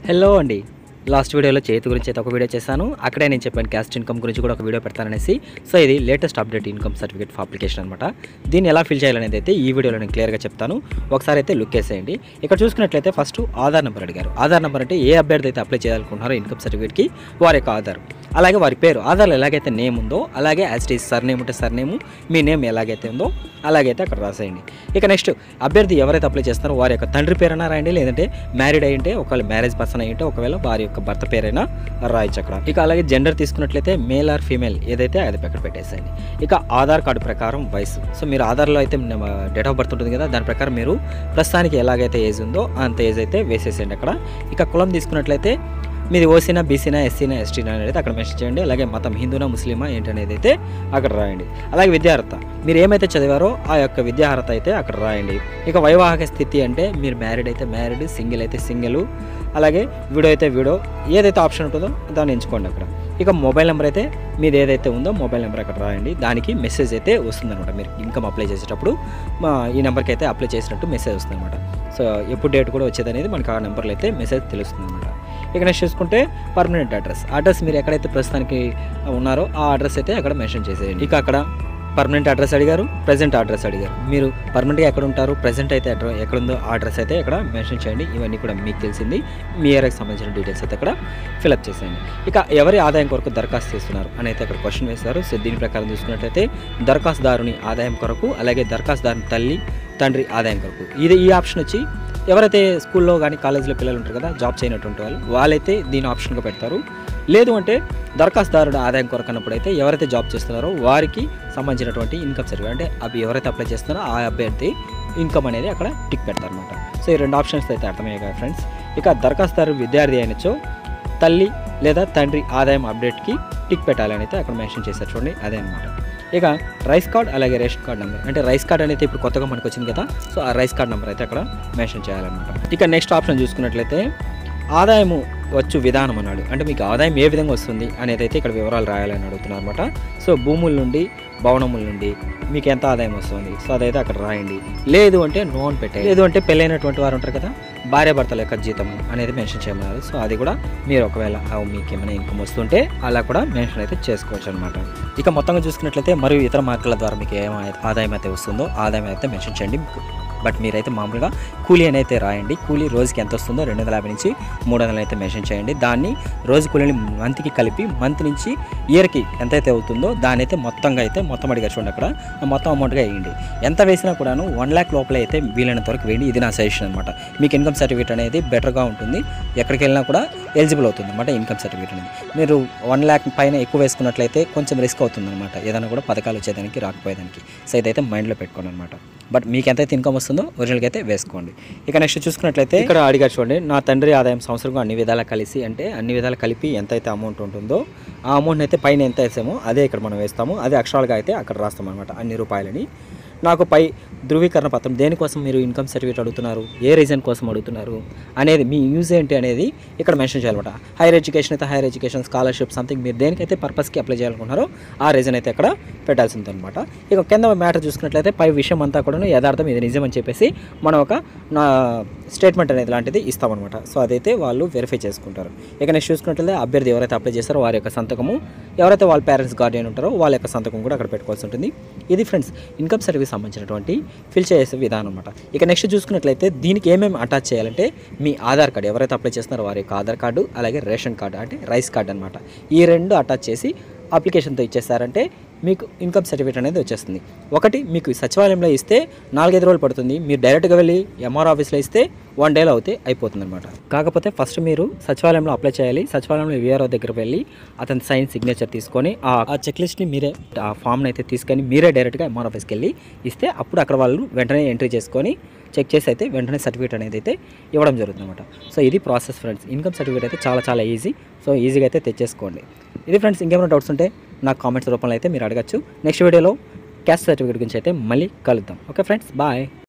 hello అండి last వీడియోలో చేతి గురించి అయితే ఒక వీడియో చేశాను అక్కడే నేను చెప్పాను క్యాస్ట్ ఇన్కమ్ గురించి కూడా ఒక వీడియో పెడతాననేసి సో ఇది latest update income certificate for application అనమాట దీన్ని ఎలా ఫిల్ చేయాలనేది అయితే ఈ వీడియోలో నేను క్లియర్గా చెప్తాను ఒకసారి అయితే లుక్ వేసేయండి ఇక్కడ చూసుకున్నట్లయితే ఫస్ట్ ఆధార్ నెంబర్ అడిగారు ఆధార్ నెంబర్ అంటే ఏ అభ్యర్థి అయితే అప్లై చేయాలనుకుంటున్నారో ఇన్కమ్ సర్టిఫికేట్కి వారి యొక్క ఆధార్ అలాగే వారి పేరు ఆధార్లో ఎలాగైతే నేమ్ ఉందో అలాగే as it is surname ఉంటే సర్ నేము మీ నేమ్ ఎలాగైతే ఉందో అలాగైతే అక్కడ రాసేయండి ఇక నెక్స్ట్ అభ్యర్థి ఎవరైతే అప్లై చేస్తారో వారి యొక్క తండ్రి పేరైనా రాయండి లేదంటే మ్యారీడ్ అయి ఉంటే ఒకవేళ మ్యారేజ్ పర్సన్ అయి ఉంటే ఒకవేళ వారి యొక్క భర్త పేరైనా రాయొచ్చు అక్కడ ఇక అలాగే జెండర్ తీసుకున్నట్లయితే మేల్ ఆర్ ఫీమేల్ ఏదైతే అది అక్కడ పెట్టేసేయండి ఇక ఆధార్ కార్డు ప్రకారం వయసు సో మీరు ఆధార్లో అయితే డేట్ ఆఫ్ బర్త్ ఉంటుంది కదా దాని ప్రకారం మీరు ప్రస్తుతానికి ఎలాగైతే ఏజ్ ఉందో అంత ఏజ్ అయితే వేసేసేయండి అక్కడ ఇక కులం తీసుకున్నట్లయితే మీది ఓసీనా బీసీనా ఎస్సీనా ఎస్టీనా అనేది అక్కడ మెన్షన్ చేయండి అలాగే మతం హిందూనా ముస్లిమా ఏంటనేది అయితే అక్కడ రాయండి అలాగే విద్యార్హత మీరు ఏమైతే చదివారో ఆ యొక్క విద్యార్హత అయితే అక్కడ రాయండి ఇక వైవాహిక స్థితి అంటే మీరు మ్యారీడ్ అయితే మ్యారీడ్ సింగిల్ అయితే సింగిల్ అలాగే వీడియో అయితే వీడియో ఏదైతే ఆప్షన్ ఉంటుందో దాన్ని ఎంచుకోండి అక్కడ ఇక మొబైల్ నెంబర్ అయితే మీది ఏదైతే ఉందో మొబైల్ నెంబర్ అక్కడ రాయండి దానికి మెసేజ్ అయితే వస్తుందన్నమాట మీరు ఇన్కమ్ అప్లై చేసేటప్పుడు మా ఈ నెంబర్కి అయితే అప్లై చేసినట్టు మెసేజ్ వస్తుందన్నమాట సో ఎప్పుడు డేట్ కూడా వచ్చేది అనేది మనకు ఆ నెంబర్లో అయితే మెసేజ్ తెలుస్తుంది అనమాట ఇక నెక్స్ట్ చూసుకుంటే పర్మనెంట్ అడ్రస్ అడ్రస్ మీరు ఎక్కడైతే ప్రస్తుతానికి ఉన్నారో ఆ అడ్రస్ అయితే అక్కడ మెన్షన్ చేసేయండి ఇక అక్కడ పర్మనెంట్ అడ్రస్ అడిగారు ప్రజెంట్ అడ్రస్ అడిగారు మీరు పర్మనెంట్గా ఎక్కడ ఉంటారు ప్రజెంట్ అయితే అడ్ర ఎక్కడ ఉందో ఆ అడ్రస్ అయితే ఇక్కడ మెన్షన్ చేయండి ఇవన్నీ కూడా మీకు తెలిసింది మీ ఏరియాకి సంబంధించిన డీటెయిల్స్ అయితే అక్కడ ఫిలప్ చేసేయండి ఇక ఎవరి ఆదాయం కొరకు దరఖాస్తు చేస్తున్నారు అని అయితే అక్కడ క్వశ్చన్ వేస్తారు సో దీని ప్రకారం చూసుకున్నట్లయితే దరఖాస్తుదారుని ఆదాయం కొరకు అలాగే దరఖాస్తుదారుని తల్లి తండ్రి ఆదాయం కొరకు ఇది ఈ ఆప్షన్ వచ్చి ఎవరైతే స్కూల్లో కానీ కాలేజీలో పిల్లలు ఉంటారు కదా జాబ్ చేయనటువంటి వాళ్ళు వాళ్ళైతే దీని ఆప్షన్గా పెడతారు లేదు అంటే దరఖాస్తుదారుడు ఆదాయం కొరకు అన్నప్పుడు అయితే ఎవరైతే జాబ్ చేస్తున్నారో వారికి సంబంధించినటువంటి ఇన్కమ్ సర్టిఫికేట్ అంటే అవి ఎవరైతే అప్లై చేస్తున్నారో ఆ అభ్యర్థి ఇన్కమ్ అనేది అక్కడ టిక్ పెడతారు అనమాట సో ఈ రెండు ఆప్షన్స్ అయితే అర్థమయ్యాయి కదా ఫ్రెండ్స్ ఇక దరఖాస్తుదారు విద్యార్థి అయినచో తల్లి లేదా తండ్రి ఆదాయం అప్డేట్కి టిక్ పెట్టాలని అయితే అక్కడ మెన్షన్ చేశారు చూడండి అదే అనమాట ఇక రైస్ కార్డ్ అలాగే రేషన్ కార్డ్ నెంబర్ అంటే రైస్ కార్డ్ అనేది ఇప్పుడు కొత్తగా మనకు వచ్చింది కదా సో ఆ రైస్ కార్డ్ నెంబర్ అయితే అక్కడ మెన్షన్ చేయాలన్నమాట ఇక నెక్స్ట్ ఆప్షన్ చూసుకున్నట్లయితే ఆదాయము వచ్చు విధానం అన్నాడు అంటే మీకు ఆదాయం ఏ విధంగా వస్తుంది అనేది అయితే ఇక్కడ వివరాలు రాయాలని అడుగుతున్నారు అనమాట సో భూముల నుండి భవనముల నుండి మీకు ఎంత ఆదాయం వస్తుంది సో అదైతే అక్కడ రాయండి లేదు అంటే నోన్ పెట్టే లేదు అంటే పెళ్ళైనటువంటి వారు ఉంటారు కదా భార్య భర్తల యొక్క జీతం అనేది మెన్షన్ చేయమన్నారు సో అది కూడా మీరు ఒకవేళ ఆ మీకు ఏమైనా ఇన్కమ్ వస్తుంటే అలా కూడా మెన్షన్ అయితే చేసుకోవచ్చు అనమాట ఇక మొత్తంగా చూసుకున్నట్లయితే మరియు ఇతర మార్కుల ద్వారా మీకు ఏం ఆదాయం అయితే వస్తుందో ఆదాయం అయితే మెన్షన్ చేయండి బట్ మీరైతే మామూలుగా కూలీ అని అయితే రాయండి కూలీ రోజుకి ఎంత వస్తుందో రెండు వందల యాభై నుంచి మూడు వందలు అయితే మెన్షన్ చేయండి దాన్ని రోజు కూలీని మంత్కి కలిపి మంత్ నుంచి ఇయర్కి ఎంతైతే అవుతుందో దాని అయితే మొత్తంగా అయితే మొత్తం అడిగా చూడండి అక్కడ ఆ మొత్తం అమౌంట్గా వేయండి ఎంత వేసినా కూడాను వన్ ల్యాక్ లోపల అయితే వీలైనంత వరకు వేయండి ఇది నా సజెషన్ అనమాట మీకు ఇన్కమ్ సర్టిఫికేట్ అనేది బెటర్గా ఉంటుంది ఎక్కడికి వెళ్ళినా కూడా ఎలిజిబుల్ అవుతుంది అనమాట ఇన్కమ్ సర్టిఫికేట్ అనేది మీరు వన్ ల్యాక్ పైన ఎక్కువ వేసుకున్నట్లయితే కొంచెం రిస్క్ అవుతుంది అనమాట ఏదైనా కూడా పథకాలు వచ్చేదానికి రాకపోయేదానికి సో ఇదైతే మైండ్లో పెట్టుకోండి అనమాట బట్ మీకు ఎంతైతే ఇన్కమ్ వస్తుందో ఒరిజినల్గా అయితే వేసుకోండి ఇక నెక్స్ట్ చూసుకున్నట్లయితే ఇక్కడ అడిగారు చూడండి నా తండ్రి ఆదాయం సంవత్సరం అన్ని విధాలా కలిసి అంటే అన్ని విధాలు కలిపి ఎంత అయితే అమౌంట్ ఉంటుందో ఆ అమౌంట్ అయితే పైన ఎంత వేసామో అదే ఇక్కడ మనం వేస్తాము అదే అక్షరాలుగా అయితే అక్కడ రాస్తాం అనమాట అన్ని రూపాయలని నాకు పై ధృవీకరణ పత్రం దేనికోసం మీరు ఇన్కమ్ సర్టిఫికేట్ అడుగుతున్నారు ఏ రీజన్ కోసం అడుగుతున్నారు అనేది మీ యూజ్ ఏంటి అనేది ఇక్కడ మెన్షన్ చేయాలన్నమాట హైయర్ ఎడ్యుకేషన్ అయితే హైయర్ ఎడ్యుకేషన్ స్కాలర్షిప్ సంథింగ్ మీరు దేనికైతే పర్పస్కి అప్లై చేయాలనుకుంటున్నారో ఆ రీజన్ అయితే ఇక్కడ పెట్టాల్సి ఉంటుంది అనమాట ఇక కింద మ్యాటర్ చూసుకున్నట్లయితే పై విషయం అంతా కూడా యథార్థం ఇది నిజం అని చెప్పేసి మనం ఒక నా స్టేట్మెంట్ అనేది లాంటిది ఇస్తామన్నమాట సో అదైతే వాళ్ళు వెరిఫై చేసుకుంటారు ఇక నెక్స్ట్ చూసుకున్నట్లయితే అభ్యర్థి ఎవరైతే అప్లై చేస్తారో వారి యొక్క సంతకము ఎవరైతే వాళ్ళ పేరెంట్స్ గార్డియన్ ఉంటారో వాళ్ళ యొక్క సంతకం కూడా అక్కడ పెట్టుకోవాల్సి ఉంటుంది ఇది ఫ్రెండ్స్ ఇన్కమ్ సర్వీస్ సంబంధించినటువంటి ఫిల్ చేసే విధానం అనమాట ఇక నెక్స్ట్ చూసుకున్నట్లయితే దీనికి ఏమేమి అటాచ్ చేయాలంటే మీ ఆధార్ కార్డు ఎవరైతే అప్లై చేస్తున్నారో వారి యొక్క ఆధార్ కార్డు అలాగే రేషన్ కార్డు అంటే రైస్ కార్డు అనమాట ఈ రెండు అటాచ్ చేసి అప్లికేషన్తో ఇచ్చేస్తారంటే మీకు ఇన్కమ్ సర్టిఫికేట్ అనేది వచ్చేస్తుంది ఒకటి మీకు సచివాలయంలో ఇస్తే నాలుగైదు రోజులు పడుతుంది మీరు డైరెక్ట్గా వెళ్ళి ఎంఆర్ ఆఫీస్లో ఇస్తే వన్ డేలో అవుతే అయిపోతుంది అనమాట కాకపోతే ఫస్ట్ మీరు సచివాలయంలో అప్లై చేయాలి సచివాలయంలో విఆర్ఓ దగ్గర వెళ్ళి అతని సైన్ సిగ్నేచర్ తీసుకొని ఆ ఆ చెక్ లిస్ట్ని మీరే ఆ ఫామ్ని అయితే తీసుకొని మీరే డైరెక్ట్గా ఎంఆర్ ఆఫీస్కి వెళ్ళి ఇస్తే అప్పుడు అక్కడ వాళ్ళు వెంటనే ఎంట్రీ చేసుకొని చెక్ చేసి అయితే వెంటనే సర్టిఫికేట్ అనేది అయితే ఇవ్వడం జరుగుతుంది అనమాట సో ఇది ప్రాసెస్ ఫ్రెండ్స్ ఇన్కమ్ సర్టిఫికేట్ అయితే చాలా చాలా ఈజీ సో ఈజీగా అయితే తెచ్చేసుకోండి ఇది ఫ్రెండ్స్ ఇంకేమైనా డౌట్స్ ఉంటే నాకు కామెంట్స్ రూపంలో అయితే మీరు అడగచ్చు నెక్స్ట్ వీడియోలో క్యాస్ట్ సర్టిఫికేట్ గురించి అయితే మళ్ళీ కలుద్దాం ఓకే ఫ్రెండ్స్ బాయ్